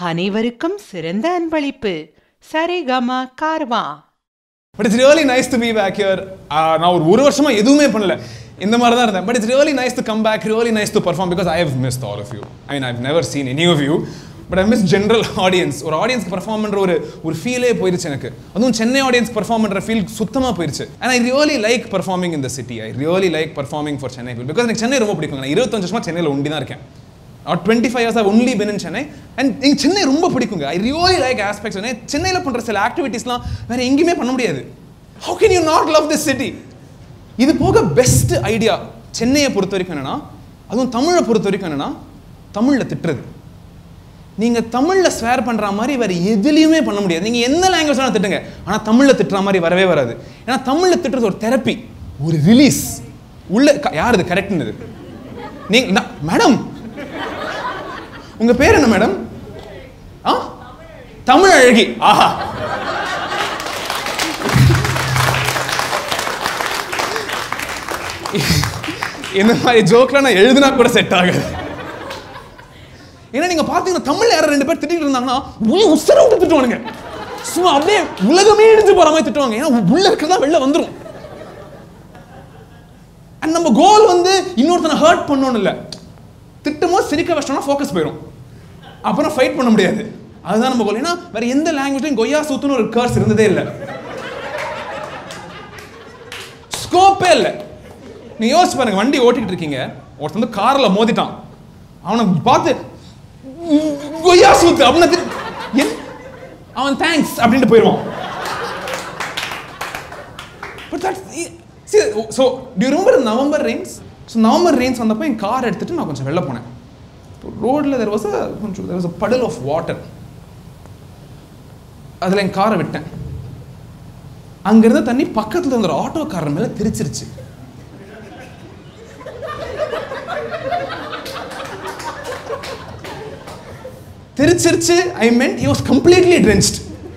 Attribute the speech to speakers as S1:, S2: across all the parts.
S1: அனைவருக்கும் சிறந்த அன்பளிப்பு Saregama Carvaan
S2: but it's really nice to be back here நான் ஒரு ஒரு வருஷமா எதுவுமே பண்ணல இந்த மாதிரி தான் இருந்தேன் but it's really nice to come back really nice to perform because I have missed all of you I mean I've never seen any of you but I miss general audience ஒரு ஆடியன்ஸ்க்கு perform பண்ணுற ஒரு ஒரு ஃபீலே போயிருச்சு எனக்கு அதுவும் Chennai audience perform பண்ணுற ஃபீல் சுத்தமாக போயிருச்சு and I really like performing இந்த city I really like performing for Chennai because எனக்கு சென்னை ரொம்ப பிடிக்கும் நான் இருபத்தஞ்சு வருஷமா சென்னையில் ஒண்டி தான் இருக்கேன் not twenty five years only been in Chennai and எனக்கு சென்னை ரொம்ப பிடிக்குங்க ஐ ரியலி லைக் ஆஸ்பெக்ட்ஸ் சென்னையில் பண்ணுற சில ஆக்டிவிட்டீஸ்லாம் வேற எங்கேயுமே பண்ண முடியாது how can you not love this city இது போக பெஸ்ட் ஐடியா சென்னையை பொறுத்த வரைக்கும் என்னன்னா அதுவும் தமிழை பொறுத்த வரைக்கும் என்னன்னா தமிழில் திட்டுறது நீங்கள் தமிழில் ஸ்வேர் பண்ணுற மாதிரி வேறு எதுலேயுமே பண்ண முடியாது நீங்கள் எந்த லாங்குவேஜ் வேணாலும் திட்டுங்க ஆனால் தமிழில் திட்டுற மாதிரி வரவே வராது ஏன்னா தமிழில் திட்டுறது ஒரு தெரப்பி ஒரு ரிலீஸ் உள்ள க- யார் இது கரெக்ட்னு நீங்க மேடம் உங்க பேர் என்ன மேடம் ஆ தமிழ் அழகி ஆஹா இந்த மாதிரி ஜோக்லாம் நான் எழுதுனா கூட செட் ஆகாது ஏன்னா நீங்க பாத்தீங்கன்னா தமிழ்ல யாரும் ரெண்டு பேர் திட்டிட்டு இருந்தாங்கன்னா உள்ள உசர விட்டு திட்டுவானுங்க சும்மா அப்படியே உலகமே இடிஞ்சு போற மாதிரி திட்டுவாங்க ஏன்னா உள்ள இருக்கிறதா வெளில வந்துரும் அண்ட் நம்ம கோல் வந்து இன்னொருத்தனை ஹர்ட் பண்ணணும் இல்ல திட்டமோ சிரிக்க வச்சோம்னா ஃபோக்கஸ் போயிடும் அப்புறம் ஃபைட் பண்ண முடியாது அதுதான் நம்ம கோல் ஏன்னா வேற எந்த லாங்குவேஜ்லையும் கொய்யா சூத்துன்னு ஒரு கர்ஸ் இருந்ததே இல்லை ஸ்கோப்பே இல்லை நீ யோசிச்சு பாருங்க வண்டி ஓட்டிட்டு இருக்கீங்க ஒருத்தன் வந்து கார்ல மோதிட்டான் அவனை பார்த்து "உம், கொய்யா சூத்து அப்படின்னு திட்டு- என்- அவன் தேங்க்ஸ் அப்படின்ட்டு போயிடுவான் but that's see so do you remember November rains so November rains வந்தப்போ என் கார் எடுத்துட்டு நான் கொஞ்சம் வெளில போனேன் ரோட்ல தெர் வாஸ் கொஞ்சம் there was a puddle of water அதில் என் காரை விட்டேன் அங்கிருந்த தண்ணி பக்கத்துல இருந்த ஒரு ஆட்டோக்காரன் மேல தெரிச்சிருச்சு தெரிச்சிருச்சு I meant he was completely drenched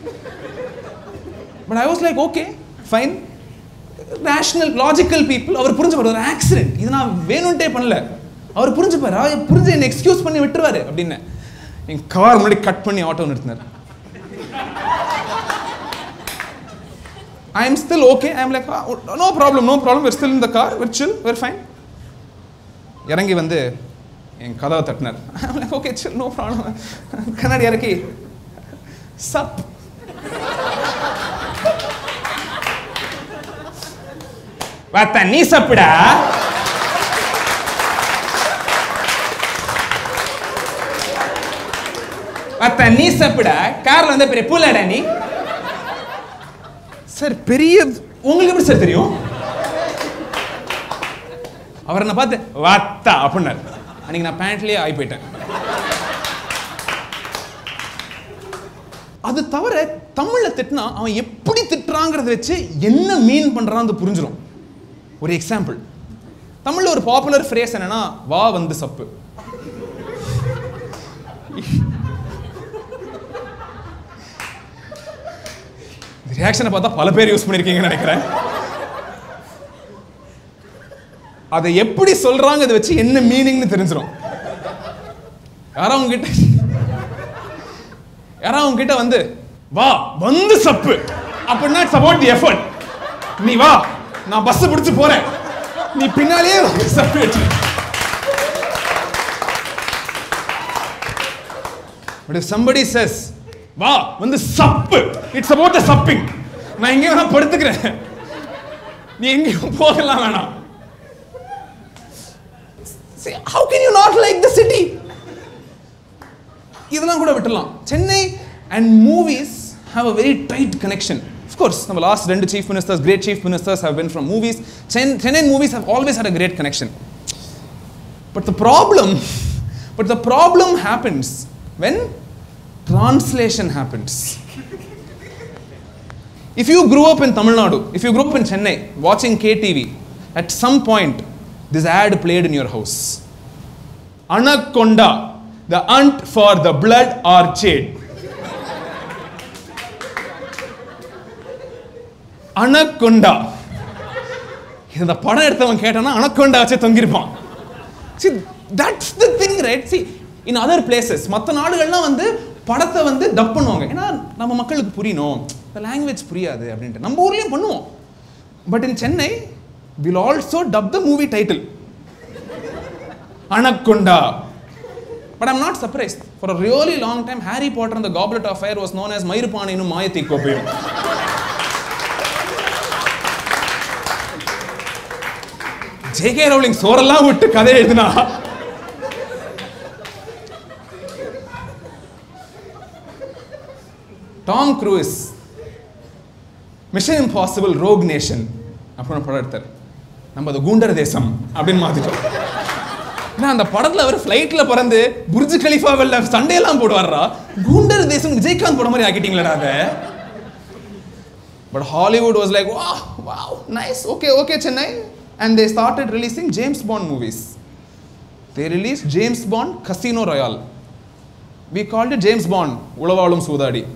S2: but I was like okay fine rational logical people அவர் புரிஞ்சுப்பார் ஒரு ஆக்சிடென்ட் இது நான் வேணும்ட்டே பண்ணல அவர் புரிஞ்சுப்பார் அவர் புரிஞ்சு என்னை எக்ஸ்கியூஸ் பண்ணி விட்டுருவாரு அப்படின்னு என் கார் முன்னாடி கட் பண்ணி ஆட்டோ நிறுத்தினார் I am still okay. I am like, "Ah, no problem, no problem. We're still in the car. We're chill. We're fine. இறங்கி வந்து என் கதவை தட்டினார் I'm like, okay, chill, no problem. கண்ணாடி இறக்கி சப் வாத்தா நீ சப்புடா வாத்தா நீ சப்புடா கார்ல வந்து பெரிய பூலாடா நீ சார் பெரிய உங்களுக்கு எப்படி சார் தெரியும் அவர் என்ன பார்த்து வாத்தா அப்படின்னாரு அன்னைக்கு நான் பேண்ட்லயே ஆகி போயிட்டேன் அது தவிர தமிழ்ல திட்டினா அவன் எப்படி திட்டுறாங்கிறத வச்சு என்ன மீன் பண்றான்னு புரிஞ்சிடும் ஒரு எக்ஸாம்பிள் தமிழ்ல ஒரு பாப்புலர் ஃப்ரேஸ் என்னன்னா வா வந்து சப்பு ரியாக்ஷனை பார்த்தா பல பேர் யூஸ் பண்ணிருக்கீங்கன்னு நினைக்கிறேன் அதை எப்படி சொல்றாங்க அதை வச்சு என்ன மீனிங்னு தெரிஞ்சிடும் யாரோ உங்ககிட்ட யாரோ உங்ககிட்ட வந்து வா வந்து சப்பு அப்படின்னா இட்ஸ் அபவுட் தி எஃபர்ட் நீ வா நான் பஸ் பிடிச்சு போறேன் நீ பின்னாலேயே வந்து சப்பு வச்சு பட் இஃப் somebody says வா வந்து சப்பு இட்ஸ் அபவுட் த சப்பிங் நான் எங்கேயும் வேணா படுத்துக்கிறேன் நீ எங்கேயும் போகலாம் வேணாம் See, how can you not like the city இதெல்லாம் கூட விட்டுலாம் Chennai and movies have a very tight connection Of course, நம்ம லாஸ்ட் ரெண்டு chief ministers great chief ministers have been from movies. Chen- Chennai movies have always had a great connection. But the problem, but the problem happens when translation happens. If you grew up in Tamil Nadu, if you grew up in Chennai, watching KTV, at some point, this ad played in your house. Anaconda, the hunt for the blood orchid. Anaconda இந்த படம் எடுத்தவன் கேட்டானா அனக்கொண்டா வச்சே தொங்கிருப்பான் see that's the thing right see in other places மற்ற நாடுகள்லாம் வந்து படத்தை வந்து டப் பண்ணுவாங்க ஏன்னா நம்ம மக்களுக்கு புரியணும் இந்த லாங்குவேஜ் புரியாது அப்படின்ட்டு நம்ம ஊர்லேயும் பண்ணுவோம் but in Chennai we'll also dub the movie title Anaconda But I'm not surprised. For a really long time, Harry Potter and the Goblet of Fire was known as Mayrupaninu Mayati Kopayum. JK Rowling சோரெல்லாம் விட்டு கதை எழுதுனா Tom Cruise Mission Impossible Rogue Nation அப்படின்னு படம் எடுத்தார் நம்ம அது கூண்டர் தேசம் அப்படின்னு மாத்திட்டோம் ஏன்னா அந்த படத்துல அவர் ஃப்ளைட்ல பறந்து புர்ஜ் கலிஃபா வெல்ல சண்டையெல்லாம் போடுவாரா கூண்டர் தேசம் விஜயகாந்த் படம் மாதிரி ஆக்கிட்டீங்களா அதை but Hollywood was like wa wow nice okay okay Chennai and they started releasing James Bond movies they release James Bond Casino Royale we called James Bond உளவாளும் சூதாடி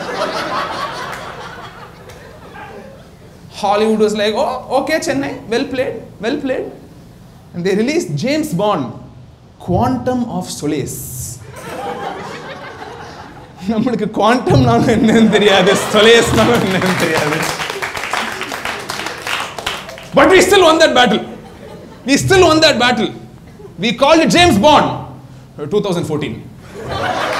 S2: Hollywood was like, oh, okay, Chennai, well played, well played. And they released James Bond, Quantum of Solace. நம்மளுக்கு Quantum என்னன்னு தெரியாது Solace என்னன்னு தெரியாது but we still won that battle we still won that battle we called James Bond two thousand fourteen